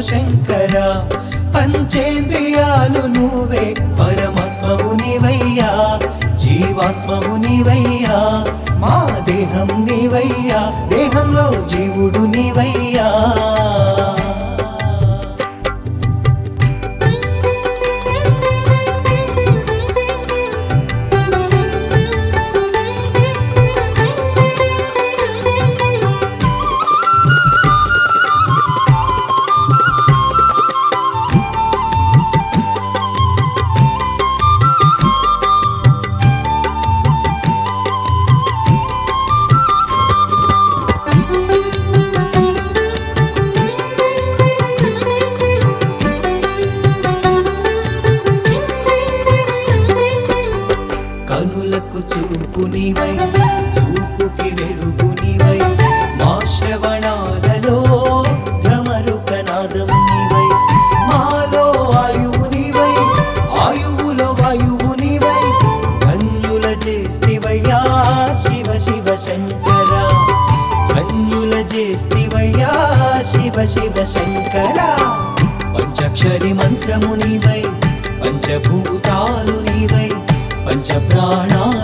శంకర పంచేంద్రియాలు నువ్వే పరమాత్మవు నీవయ్యా జీవాత్మవు నీవయ్యా మా దేహం నీవయ్యా దేహంలో జీవుడు నీవయ్యా కనులకు చూపు నీవై చూపుకి వెలుగు నీవై మా శ్రవణాలలో భ్రమరుక నాదం నీవై మాలో ఆయువు నీవై ఆయువులో వాయువు నీవై ధన్యుల చేస్తివయ్యా శివ శివ శంకర ధన్యుల చేస్తివయ్యా శివ శివ శంకర పంచక్షరి మంత్రము నీవై పంచభూతాలు నీవై పంచ ప్రాణాలు